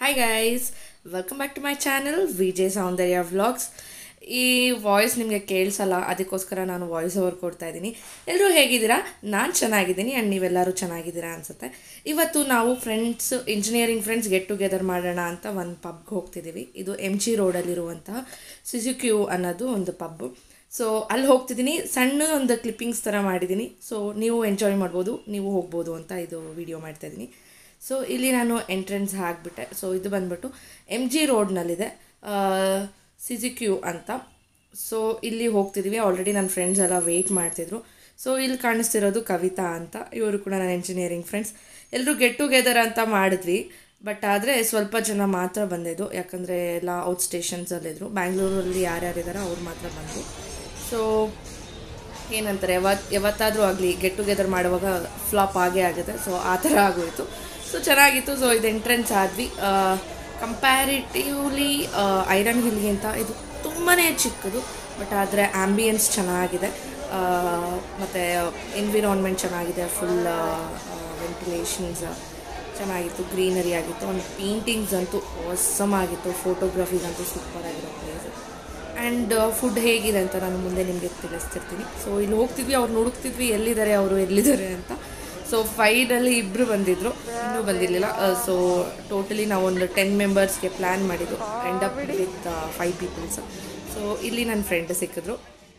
Hi guys welcome back to my channel Vijay Soundarya vlogs ಈ voice ನಿಮಗೆ ಕೇಳಿಸಲ್ಲ ಅದಕ್ಕೋಸ್ಕರ ನಾನು ವಾಯ್ಸ್ ಓವರ್ ಕೊಡ್ತಾ ಇದ್ದೀನಿ ಎಲ್ಲರೂ ಹೇಗಿದ್ದೀರಾ ನಾನು ಚೆನ್ನಾಗಿದ್ದೀನಿ ಆ್ಯಂಡ್ ನೀವೆಲ್ಲರೂ ಚೆನ್ನಾಗಿದ್ದೀರಾ ಅನಿಸುತ್ತೆ ಇವತ್ತು ನಾವು friends engineering friends get together ಮಾಡೋಣ ಅಂತ ಒಂದು ಪಬ್ಗೆ ಹೋಗ್ತಿದ್ದೀವಿ ಇದು ಎಮ್ ಜಿ ರೋಡಲ್ಲಿರುವಂತಹ ಸಿಸುಕ್ಯೂ ಅನ್ನೋದು ಒಂದು ಪಬ್ಬು ಸೊ ಅಲ್ಲಿ ಹೋಗ್ತಿದ್ದೀನಿ ಸಣ್ಣ ಒಂದು ಕ್ಲಿಪ್ಪಿಂಗ್ಸ್ ಥರ ಮಾಡಿದ್ದೀನಿ ಸೊ ನೀವು ಎಂಜಾಯ್ ಮಾಡ್ಬೋದು ನೀವು ಹೋಗ್ಬೋದು ಅಂತ ಇದು ವಿಡಿಯೋ ಮಾಡ್ತಾಯಿದ್ದೀನಿ ಸೊ ಇಲ್ಲಿ ನಾನು ಎಂಟ್ರೆನ್ಸ್ ಹಾಕ್ಬಿಟ್ಟೆ ಸೊ ಇದು ಬಂದ್ಬಿಟ್ಟು ಎಮ್ ಜಿ ರೋಡ್ನಲ್ಲಿದೆ ಸಿಜಿ ಕ್ಯೂ ಅಂತ ಸೊ ಇಲ್ಲಿ ಹೋಗ್ತಿದ್ದೀವಿ ಆಲ್ರೆಡಿ ನನ್ನ ಫ್ರೆಂಡ್ಸ್ ಎಲ್ಲ ವೆಯ್ಟ್ ಮಾಡ್ತಿದ್ರು ಸೊ ಇಲ್ಲಿ ಕಾಣಿಸ್ತಿರೋದು ಕವಿತಾ ಅಂತ ಇವರು ಕೂಡ ನನ್ನ ಇಂಜಿನಿಯರಿಂಗ್ ಫ್ರೆಂಡ್ಸ್ ಎಲ್ಲರೂ ಗೆಟ್ ಟುಗೆದರ್ ಅಂತ ಮಾಡಿದ್ವಿ ಬಟ್ ಆದರೆ ಸ್ವಲ್ಪ ಜನ ಮಾತ್ರ ಬಂದಿದ್ದು ಯಾಕಂದರೆ ಎಲ್ಲ ಔಟ್ ಸ್ಟೇಷನ್ಸಲ್ಲಿದ್ದರು ಬ್ಯಾಂಗ್ಳೂರಲ್ಲಿ ಯಾರ್ಯಾರಿದ್ದಾರೋ ಅವ್ರು ಮಾತ್ರ ಬಂದರು ಸೊ ಏನಂತಾರೆ ಯಾವತ್ತು ಯಾವತ್ತಾದರೂ ಆಗಲಿ ಗೆಟ್ ಟುಗೆದರ್ ಮಾಡುವಾಗ ಫ್ಲಾಪ್ ಆಗೇ ಆಗುತ್ತೆ ಸೊ ಆ ಥರ ಆಗೋಯಿತು ಸೊ ಚೆನ್ನಾಗಿತ್ತು ಸೊ ಇದು ಎಂಟ್ರೆನ್ಸ್ ಆದ್ವಿ ಕಂಪ್ಯಾರಿಟಿವ್ಲಿ ಐರನ್ ಹಿಲ್ಗಿಂತ ಇದು ತುಂಬಾ ಚಿಕ್ಕದು ಬಟ್ ಆದರೆ ಆ್ಯಂಬಿಯನ್ಸ್ ಚೆನ್ನಾಗಿದೆ ಮತ್ತು ಎನ್ವಿರಾನ್ಮೆಂಟ್ ಚೆನ್ನಾಗಿದೆ ಫುಲ್ ವೆಂಟಿಲೇಷನ್ಸ್ ಚೆನ್ನಾಗಿತ್ತು ಗ್ರೀನರಿ ಆಗಿತ್ತು ಒಂದು ಪೇಂಟಿಂಗ್ಸ್ ಅಂತೂ ಅವಸಮ್ ಆಗಿತ್ತು ಫೋಟೋಗ್ರಫಿಗಂತೂ ಸೂಪರ್ ಆಗಿರೋ ಪ್ಲೇಸ್ ಆ್ಯಂಡ್ ಫುಡ್ ಹೇಗಿದೆ ಅಂತ ನಾನು ಮುಂದೆ ನಿಮಗೆ ತಿಳಿಸ್ತಿರ್ತೀನಿ ಸೊ ಇಲ್ಲಿ ಹೋಗ್ತಿದ್ವಿ ಅವ್ರು ಹುಡುಕ್ತಿದ್ವಿ ಎಲ್ಲಿದ್ದಾರೆ ಅವರು ಎಲ್ಲಿದ್ದಾರೆ ಅಂತ ಸೊ ಫೈನಲ್ಲಿ ಇಬ್ಬರು ಬಂದಿದ್ದರು ಇನ್ನೂ ಬಂದಿರಲಿಲ್ಲ ಸೊ ಟೋಟಲಿ ನಾವು ಒಂದು ಟೆನ್ ಮೆಂಬರ್ಸ್ಗೆ ಪ್ಲ್ಯಾನ್ ಮಾಡಿದ್ದು end up with five peoples so ಇಲ್ಲಿ ನನ್ನ ಫ್ರೆಂಡ್ ಸಿಕ್ಕಿದ್ರು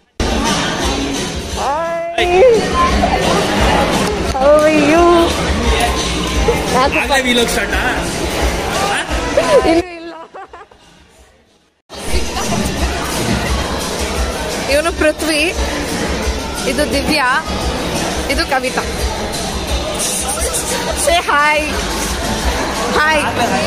ಆಗ್ಲೇ ವೀಲೋಗ್ ಸ್ಟಾರ್ಟಾ ಇವನು ಪೃಥ್ವಿ ಇದು ದಿವ್ಯಾ ಇದು Kavita say hi hi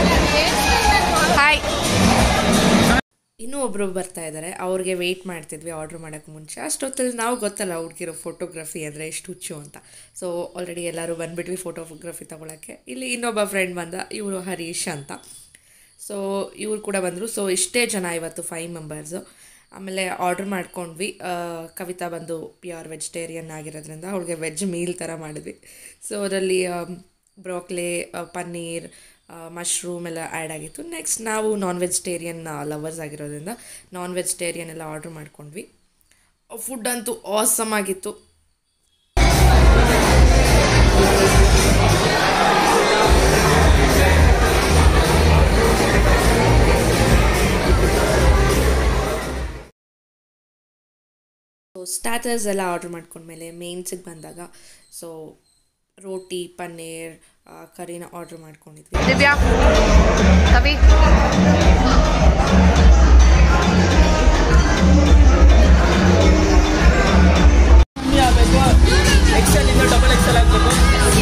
hi ಇನ್ನೂ ಒಬ್ರು ಬರ್ತಾ ಇದ್ದಾರೆ ಅವ್ರಿಗೆ ವೆಯ್ಟ್ ಮಾಡ್ತಿದ್ವಿ ಆರ್ಡ್ರ್ ಮಾಡೋಕ್ಕೆ ಮುಂಚೆ ಅಷ್ಟೊತ್ತಲ್ಲಿ ನಾವು ಗೊತ್ತಲ್ಲ ಹುಡುಗಿರೋ ಫೋಟೋಗ್ರಫಿ ಅಂದರೆ ಎಷ್ಟು ಹುಚ್ಚು ಅಂತ ಸೊ ಆಲ್ರೆಡಿ ಎಲ್ಲರೂ ಬಂದ್ಬಿಟ್ವಿ ಫೋಟೋಗ್ರಫಿ ತೊಗೊಳಕ್ಕೆ ಇಲ್ಲಿ ಇನ್ನೊಬ್ಬ ಫ್ರೆಂಡ್ ಬಂದ ಇವರು ಹರೀಶ್ ಅಂತ ಸೊ ಇವ್ರು ಕೂಡ ಬಂದರು ಸೊ ಇಷ್ಟೇ ಜನ ಇವತ್ತು ಫೈವ್ ಮೆಂಬರ್ಸು ಆಮೇಲೆ ಆರ್ಡ್ರ್ ಮಾಡ್ಕೊಂಡ್ವಿ ಆ, ಕವಿತಾ ಬಂದು ಪ್ಯೂರ್ ವೆಜಿಟೇರಿಯನ್ ಆಗಿರೋದ್ರಿಂದ ಅವಳಿಗೆ ವೆಜ್ ಮೀಲ್ ಥರ ಮಾಡಿದ್ವಿ ಸೊ ಅದರಲ್ಲಿ ಬ್ರೋಕ್ಲೆ ಪನ್ನೀರ್ ಮಶ್ರೂಮ್ ಎಲ್ಲ ಆ್ಯಡ್ ಆಗಿತ್ತು ನೆಕ್ಸ್ಟ್ ನಾವು ನಾನ್ ವೆಜಿಟೇರಿಯನ್ ಲವರ್ಸ್ ಆಗಿರೋದ್ರಿಂದ ನಾನ್ ವೆಜಿಟೇರಿಯನ್ ಎಲ್ಲ ಆರ್ಡ್ರ್ ಮಾಡ್ಕೊಂಡ್ವಿ ಫುಡ್ ಅಂತೂ ಆಸಮ್ ಆಗಿತ್ತು ಸೊ ಸ್ಟಾರ್ಟರ್ಸ್ ಎಲ್ಲ ಆರ್ಡ್ರ್ ಮಾಡ್ಕೊಂಡ್ಮೇಲೆ ಮೇನ್ಸಿಗೆ ಬಂದಾಗ ಸೊ ರೋಟಿ ಪನ್ನೀರ್ ಆ, ಕರಿನ ಆರ್ಡ್ರ್ ಮಾಡ್ಕೊಂಡಿದ್ವಿ ದಿವ್ಯಾ ಕವಿ ಕಮ್ಮಿ ಆಗಬೇಕು ಎಕ್ಸೆಲ್ ಇಂದ ಡಬಲ್ ಎಕ್ಸೆಲ್ ಆಗಬೇಕು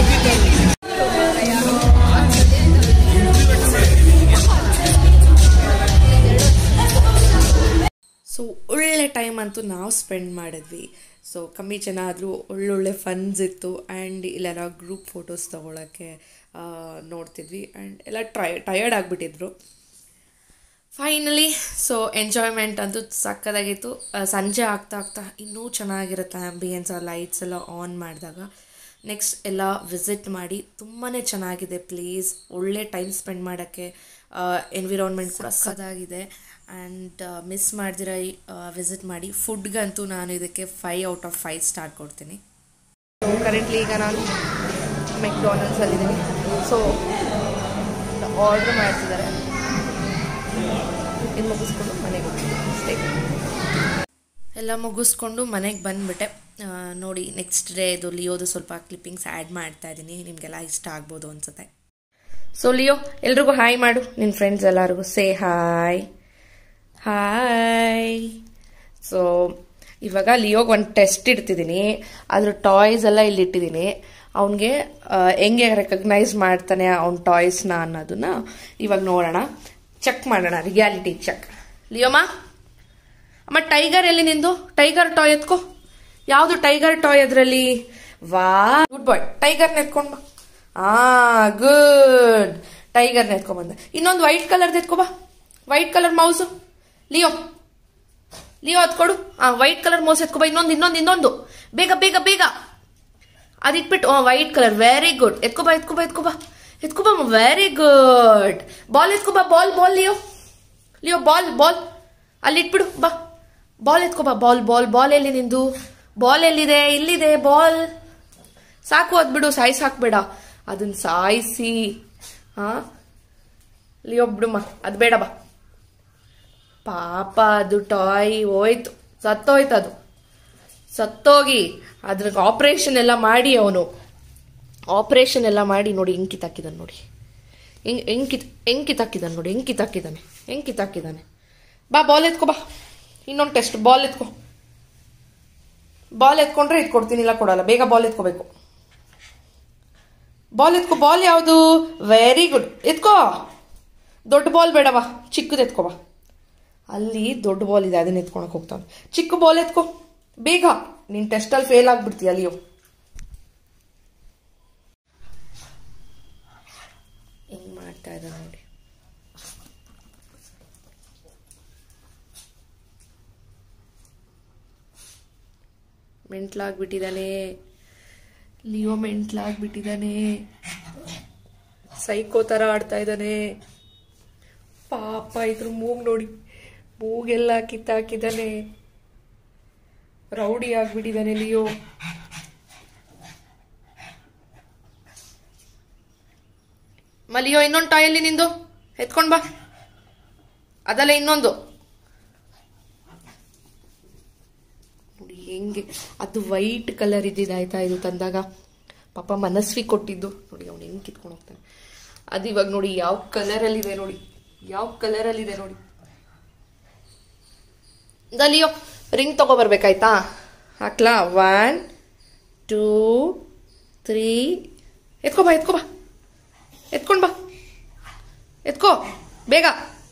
ಸೊ ಒಳ್ಳೆ ಟೈಮ್ ಅಂತೂ ನಾವು ಸ್ಪೆಂಡ್ ಮಾಡಿದ್ವಿ ಸೊ ಕಮ್ಮಿ ಜನ ಆದರೂ ಒಳ್ಳೊಳ್ಳೆ ಫನ್ಸ್ ಇತ್ತು ಆ್ಯಂಡ್ ಇಲ್ಲೆಲ್ಲ ಗ್ರೂಪ್ ಫೋಟೋಸ್ ತೊಗೊಳಕ್ಕೆ ಆ, ನೋಡ್ತಿದ್ವಿ ಆ್ಯಂಡ್ ಎಲ್ಲ ಟ್ರೈ ಟಯರ್ಡ್ ಆಗಿಬಿಟ್ಟಿದ್ರು ಫೈನಲಿ ಸೊ ಎಂಜಾಯ್ಮೆಂಟ್ ಅಂತೂ ಸಕ್ಕದಾಗಿತ್ತು ಆ, ಸಂಜೆ ಆಗ್ತಾ ಆಗ್ತಾ ಇನ್ನೂ ಚೆನ್ನಾಗಿರುತ್ತೆ ಆ್ಯಂಬಿಯನ್ಸ್ ಲೈಟ್ಸ್ ಎಲ್ಲ ಆನ್ ಮಾಡಿದಾಗ ನೆಕ್ಸ್ಟ್ ಎಲ್ಲ ವಿಸಿಟ್ ಮಾಡಿ ತುಂಬಾ ಚೆನ್ನಾಗಿದೆ ಪ್ಲೇಸ್ ಒಳ್ಳೆ ಟೈಮ್ ಸ್ಪೆಂಡ್ ಮಾಡೋಕ್ಕೆ ಎನ್ವಿರಾನ್ಮೆಂಟ್ ಕೂಡ ಸಕ್ಕದಾಗಿದೆ ಆ್ಯಂಡ್ ಮಿಸ್ ಮಾಡ್ದಿರ ವಿಸಿಟ್ ಮಾಡಿ ಫುಡ್ಗಂತೂ ನಾನು ಇದಕ್ಕೆ five out of five star ಕೊಡ್ತೀನಿ ಕರೆಂಟ್ಲಿ ಈಗ ನಾನು ಮೆಕ್ಡಾನಲ್ಸಲ್ಲಿದ್ದೀನಿ ಸೊ ಆರ್ಡ್ರ್ ಮಾಡ್ತಿದ್ದಾರೆ ಇದು ಮುಗಿಸ್ಕೊಂಡು ಮನೆಗೆ ಹೋಗ್ತೀನಿ ಅಷ್ಟೇ ಎಲ್ಲ ಮುಗಿಸ್ಕೊಂಡು ಮನೆಗೆ ಬಂದುಬಿಟ್ಟೆ ನೋಡಿ ನೆಕ್ಸ್ಟ್ ಡೇ ಇದು ಲಿಯೋದು ಸ್ವಲ್ಪ ಕ್ಲಿಪ್ಪಿಂಗ್ಸ್ ಆ್ಯಡ್ ಮಾಡ್ತಾ ಇದ್ದೀನಿ ನಿಮಗೆಲ್ಲ ಇಷ್ಟ ಆಗ್ಬೋದು ಅನ್ಸುತ್ತೆ ಸೊ ಲಿಯೋ ಎಲ್ರಿಗೂ ಹಾಯ್ ಮಾಡು ನಿನ್ನ ಫ್ರೆಂಡ್ಸ್ ಎಲ್ಲರಿಗೂ ಸೇ ಹಾಯ್ ಹಾಯ್ ಸೊ ಇವಾಗ ಲಿಯೋಗೆ ಒಂದು ಟೆಸ್ಟ್ ಇಡ್ತಿದ್ದೀನಿ ಅದ್ರ ಟಾಯ್ಸ್ ಎಲ್ಲ ಇಲ್ಲಿ ಇಟ್ಟಿದ್ದೀನಿ ಅವನಿಗೆ ಹೆಂಗೆ ರೆಕಗ್ನೈಸ್ ಮಾಡ್ತಾನೆ ಅವ್ನ ಟಾಯ್ಸ್ನ ಅನ್ನೋದನ್ನ ಇವಾಗ ನೋಡೋಣ ಚೆಕ್ ಮಾಡೋಣ ರಿಯಾಲಿಟಿ ಚೆಕ್ ಲಿಯೋಮಾ ಅಮ್ಮ ಟೈಗರ್ ಎಲ್ಲಿ ನಿಂದು ಟೈಗರ್ ಟಾಯ್ ಎತ್ಕೋ ಯಾವುದು ಟೈಗರ್ ಟಾಯ್ ಅದರಲ್ಲಿ ವಾ ಗುಡ್ ಬಾಯ್ ಟೈಗರ್ ಎತ್ಕೊಂಡ್ ಬಾ ಆ ಗುಡ್ ಟೈಗರ್ ಎತ್ಕೊಂಡ್ ಬಂದೆ ಇನ್ನೊಂದು ವೈಟ್ ಕಲರ್ ಎತ್ಕೋ ಬಾ white colour mouse Leo Leo ಅದ್ಕೊಡು ಆ ವೈಟ್ ಕಲರ್ ಮೌಸ್ ಎತ್ಕೋ ಬಾ ಇನ್ನೊಂದು ಇನ್ನೊಂದು ಇನ್ನೊಂದು ಬೇಗ ಬೇಗ ಬೇಗ ಅದಿಟ್ಬಿಟ್ಟು ವೈಟ್ ಕಲರ್ ವೆರಿ ಗುಡ್ ಎತ್ಕೋ ಬಾ ಎತ್ಕೋ ಬಾ ಎತ್ಕೋ ಬಾ ಎತ್ಕೋ ಬಾ ವೆರಿ ಗುಡ್ ಬಾಲ್ ಎತ್ಕೋ ಬಾ ball ball Leo Leo ball ball ಅಲ್ಲಿ ಇಟ್ಬಿಡು ಬಾ ಬಾಲ್ ಎತ್ಕೋ ಬಾ ಬಾಲ್ ಬಾಲ್ ಬಾಲ್ ಎಲ್ಲಿ ನಿಂದು ಬಾಲ್ ಎಲ್ಲಿದೆ ಇಲ್ಲಿದೆ ಬಾಲ್ ಸಾಕು ಅದ್ಬಿಡು ಸಾಯಿಸಿ ಹಾಕ್ಬೇಡ ಅದನ್ನ ಸಾಯಿಸಿ ಹಾ ಲಿಯೋ ಬಿಡುಮ್ಮ ಅದು ಬೇಡ ಬಾ ಪಾಪ ಅದು ಟಾಯ್ ಹೋಯ್ತು ಸತ್ತೋಯ್ತು ಅದು ಸತ್ತೋಗಿ ಅದ್ರಿಗೆ ಆಪರೇಷನ್ ಎಲ್ಲ ಮಾಡಿ ಅವನು ಆಪರೇಷನ್ ಎಲ್ಲ ಮಾಡಿ ನೋಡಿ ಹೆಂಗ್ ಕಿತ್ತಾಕಿದಾನೆ ನೋಡಿ ಹೆಂಗ್ ಹೆಂಗ್ ಕಿತ್ ಹೆಂಗ್ ಕಿತ್ತಾಕಿದಾನೆ ನೋಡಿ ಹೆಂಗ್ ಕಿತ್ತಾಕಿದಾನೆ ಹೆಂಗ್ ಕಿತ್ತಾಕಿದಾನೆ ಬಾ ಬಾಲ್ ಎತ್ಕೋ ಬಾ ಇನ್ನೊಂದು ಟೆಸ್ಟ್ ಬಾಲ್ ಎತ್ಕೋ ಬಾಲ್ ಎತ್ಕೊಂಡ್ರೆ ಇಟ್ಕೊಡ್ತೀನಿ ಇಲ್ಲ ಕೊಡಲ್ಲ ಬೇಗ ಬಾಲ್ ಎತ್ಕೋಬೇಕು ಬಾಲ್ ಎತ್ಕೋ ಬಾಲ್ ಯಾವುದು ವೆರಿ ಗುಡ್ ಎತ್ಕೋ ದೊಡ್ಡ ಬಾಲ್ ಬೇಡವಾ ಚಿಕ್ಕದು ಎತ್ಕೋ ಬಾ ಅಲ್ಲಿ ದೊಡ್ಡ ಬಾಲ್ ಇದೆ ಅದನ್ನ ಎತ್ಕೊಳಕ್ ಹೋಗ್ತಾನೆ ಚಿಕ್ಕ ಬಾಲ್ ಎತ್ಕೋ ಬೇಗ ನೀನ್ ಟೆಸ್ಟಲ್ಲಿ ಫೇಲ್ ಆಗ್ಬಿಡ್ತೀಯ ಅಲ್ಲಿಯೋ ಹೆಂಗ್ ಮಾಡ್ತಾ ಇದ್ದ ನೋಡಿ ಮೆಂಟ್ಲಾಗ್ಬಿಟ್ಟಿದ್ದಾನೆ ಲಿಯೋ ಮೆಂಟ್ಲಾಗ್ಬಿಟ್ಟಿದ್ದಾನೆ ಸೈಕೋ ಥರ ಆಡ್ತಾ ಇದ್ದಾನೆ ಪಾಪ ಇದ್ರ ಮೂಗ್ ನೋಡಿ ಮೂಗೆಲ್ಲ ಕಿತ್ತಾಕಿದ್ದಾನೆ ರೌಡಿ ಆಗ್ಬಿಟ್ಟಿದ್ದಾನೆ ಲಿಯೋ ಮಲಿಯೋ ಇನ್ನೊಂದು ಟಾಯಲ್ಲಿ ನಿಂದು ಎತ್ಕೊಂಡ್ ಬಾ ಅದಲ್ಲ ಇನ್ನೊಂದು ನೋಡಿ ಹೆಂಗೆ ಅದು ವೈಟ್ ಕಲರ್ ಇದ್ದಿದ್ದಾಯ್ತಾ ಇದು ತಂದಾಗ ಪಾಪ ಮನಸ್ವಿ ಕೊಟ್ಟಿದ್ದು ನೋಡಿ ಅವ್ನು ಹೆಂಗ್ ಕಿತ್ಕೊಂಡು ಹೋಗ್ತಾನೆ ಅದು ಇವಾಗ ನೋಡಿ ಯಾವ ಕಲರಲ್ಲಿದೆ ನೋಡಿ ಯಾವ ಕಲರಲ್ಲಿದೆ ನೋಡಿ ದಲಿಯೋ ರಿಂಗ್ ತಗೊಬರ್ಬೇಕಾಯ್ತಾ ಹಾಕ್ಲಾ ಒನ್ ಟೂ ತ್ರೀ ಎತ್ಕೋ ಬಾ ಎತ್ಕೋ ಬಾ ಎತ್ಕೊಂಡ್ ಬಾ ಎತ್ಕೋ ಬೇಗ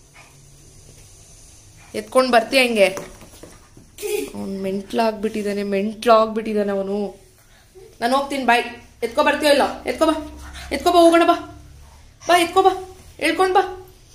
ಎತ್ಕೊಂಡ್ ಬರ್ತೀಯ ಹಿಂಗೆ ಅವ್ನು ಮೆಂಟ್ಲಾಗ್ಬಿಟ್ಟಿದ್ದಾನೆ ಮೆಂಟ್ಲಾಗ್ಬಿಟ್ಟಿದ್ದಾನೆ ಅವನು ನಾನು ಹೋಗ್ತೀನಿ ಬಾಯ್ ಎತ್ಕೊ ಬರ್ತೀಯೋ ಇಲ್ಲ ಎತ್ಕೋ ಬಾ ಎತ್ಕೋ ಬಾ ಹೋಗೋಣ ಬಾ ಬಾ ಎತ್ಕೋ ಬಾ ಹೇಳ್ಕೊಂಡ್ ಬಾ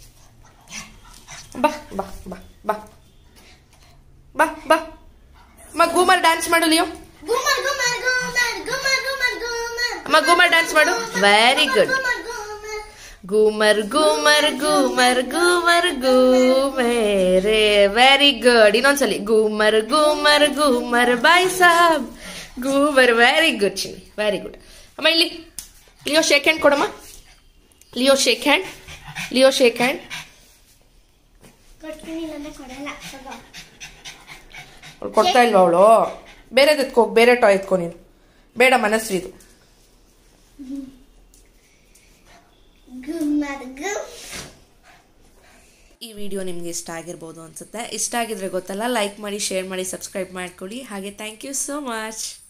ಬಾ ಬಾ ಬಾ ಬಾ ಬಾ ಬಾ ಅಮ್ಮ ಗೂಮರ್ ಡ್ಯಾನ್ಸ್ ಮಾಡು Leo Gumar, gumar, gumar, gumar, gumar, gumar. ಅಮ್ಮ ಗೂಮರ್ ಡ್ಯಾನ್ಸ್ ಮಾಡು very good Gumar, gumar. Ghoomar Ghoomar Ghoomar Ghoomar ಗೂಮೇರೆ ವೆರಿ ಗುಡ್ ಇನ್ನೊಂದ್ಸಲಿ ಗೂಮರ್ ಗೂಮರ್ ಗೂಮರ್ ಬಾಯ್ ಸಾಬ್ ಗೂಮರ್ ವೆರಿ ಗುಡ್ ಚಿನ್ನಿ ವೆರಿ ಗುಡ್ ಅಮ್ಮ ಇಲ್ಲಿ ಲಿಯೋ ಶೇಕ್ ಹ್ಯಾಂಡ್ ಕೊಡಮ್ಮ Leo shake hand Leo shake hand ಕೊಡ್ತೀನಿ ಇಲ್ಲಾಂದ್ರೆ ಕೊಡಲ್ಲ ತಗೋ. ಅವ್ಳು ಕೊಡ್ತಾ ಇಲ್ವಾ ಅವಳು ಬೇರೆದು ಎತ್ಕೋ ಬೇರೆ ಟಾಯ್ ಎತ್ಕೋ ನೀನು ಬೇಡ ಮನಸ್ವಿ ಇದು Gumar, gum. ಈ ವಿಡಿಯೋ ನಿಮಗೆ ಇಷ್ಟ ಆಗಿರ್ಬೋದು ಅನ್ಸುತ್ತೆ ಇಷ್ಟ ಆಗಿದ್ರೆ ಗೊತ್ತಲ್ಲ ಲೈಕ್ ಮಾಡಿ ಶೇರ್ ಮಾಡಿ ಸಬ್ಸ್ಕ್ರೈಬ್ ಮಾಡ್ಕೊಳ್ಳಿ ಹಾಗೆ ಥ್ಯಾಂಕ್ ಯು ಸೋ ಮಚ್